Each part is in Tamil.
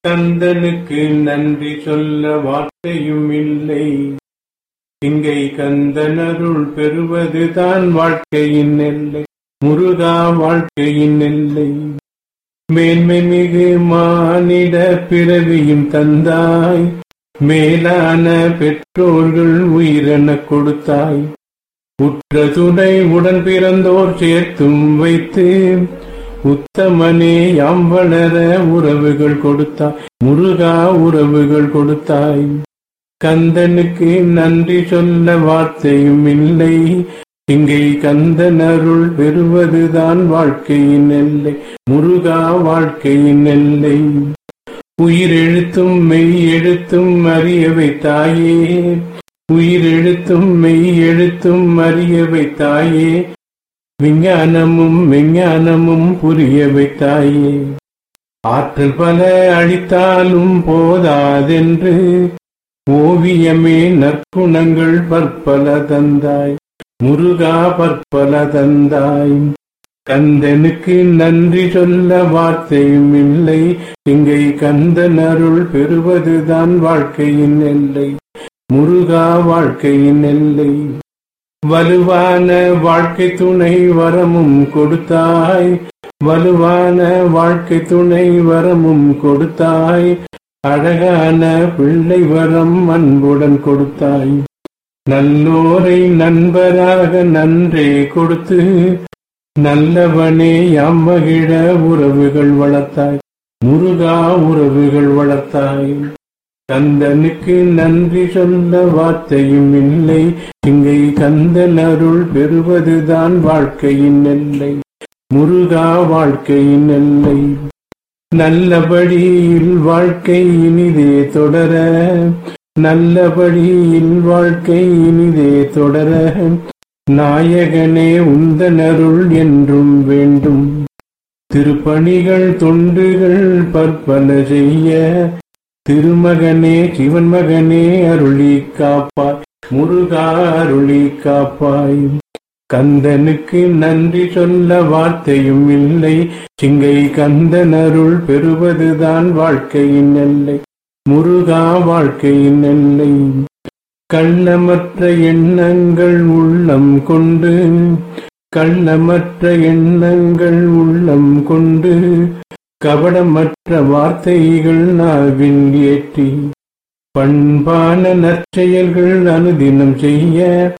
கந்தனுக்கு நன்றி சொல்ல வார்த்தையும் இல்லை இங்கை கந்தனருள் பெறுவதுதான் வாழ்க்கையின் எல்லை முருகா வாழ்க்கையின் எல்லை மேன்மை மிகு மானிட பிறவியும் தந்தாய் மேலான பெற்றோர்கள் உயிரென கொடுத்தாய் உற்ற துணை உடன் பிறந்தோர் சேர்த்தும் வைத்து உத்தமனே யாம் வளர உறவுகள் கொடுத்தாய் முருகா உறவுகள் கொடுத்தாய் கந்தனுக்கு நன்றி சொல்ல வார்த்தையும் இல்லை இங்கே கந்தன் அருள் பெறுவதுதான் வாழ்க்கையின் எல்லை முருகா வாழ்க்கையின் எல்லை உயிரெழுத்தும் மெய் எழுத்தும் அறிய வைத்தாயே உயிரெழுத்தும் மெய் எழுத்தும் அறிய வைத்தாயே விஞ்ஞானமும் விஞ்ஞானமும் புரிய வைத்தாயே ஆற்றல் பல அளித்தாலும் போதாதென்று ஓவியமே நற்குணங்கள் பற்பல தந்தாய் முருகா பற்பல தந்தாய் கந்தனுக்கு நன்றி சொல்ல வார்த்தையும் இல்லை இங்கை கந்தன் அருள் பெறுவதுதான் வாழ்க்கையின் எல்லை முருகா வாழ்க்கையின் எல்லை வலுவான வாழ்க்கை துணை வரமும் கொடுத்தாய் வலுவான வாழ்க்கை துணை வரமும் கொடுத்தாய் அழகான பிள்ளை வரம் அன்புடன் கொடுத்தாய் நல்லோரை நண்பராக நன்றே கொடுத்து நல்லவனே யாம் மகிழ உறவுகள் வளர்த்தாய் முருகா உறவுகள் வளர்த்தாய் கந்தனுக்கு நன்றி சொல்ல வார்த்தையும் இல்லை இங்கை கந்தன் அருள் பெறுவதுதான் வாழ்க்கையின் எல்லை முருகா வாழ்க்கையின் எல்லை நல்லபடியில் வாழ்க்கை இனிதே தொடர நல்லபடியில் வாழ்க்கை இனிதே தொடர நாயகனே உந்தனருள் என்றும் வேண்டும் திருப்பணிகள் தொண்டுகள் பற்பல செய்ய திருமகனே சிவன் மகனே அருளி காப்பாய் முருகா அருளி காப்பாய் கந்தனுக்கு நன்றி சொல்ல வார்த்தையும் இல்லை சிங்கை கந்தன் அருள் பெறுவதுதான் வாழ்க்கையின் எல்லை முருகா வாழ்க்கையின் எல்லை கள்ளமற்ற எண்ணங்கள் உள்ளம் கொண்டு கள்ளமற்ற எண்ணங்கள் உள்ளம் கொண்டு கபடமற்ற வார்த்தைகள் நாவில் ஏற்றி பண்பான நற்செயல்கள் அனுதினம் செய்ய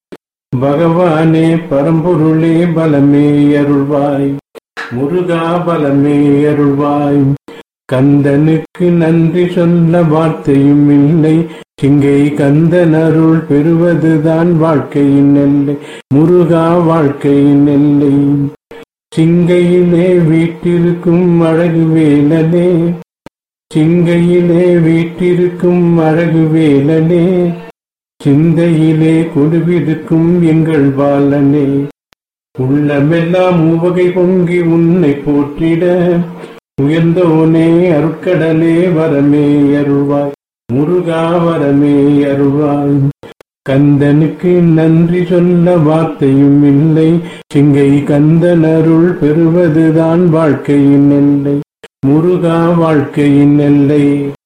பகவானே பரம்பொருளே பலமே அருள்வாய் முருகா பலமே அருள்வாய் கந்தனுக்கு நன்றி சொல்ல வார்த்தையும் இல்லை சிங்கை கந்தன் அருள் பெறுவதுதான் வாழ்க்கையின் எல்லை முருகா வாழ்க்கையின் எல்லை சிங்கையிலே வீட்டிருக்கும் அழகு வேலனே சிங்கையிலே வீட்டிருக்கும் அழகு வேலனே சிந்தையிலே கொடுவிருக்கும் எங்கள் பாலனே உள்ளமெல்லாம் உவகை பொங்கி உன்னை போற்றிட உயர்ந்தோனே அருட்கடலே வரமே அருள்வாய் முருகா வரமே அருள்வாய் கந்தனுக்கு நன்றி சொல்ல வார்த்தையும் இல்லை சிங்கை கந்தன் அருள் பெறுவதுதான் வாழ்க்கையின் எல்லை முருகா வாழ்க்கையின் எல்லை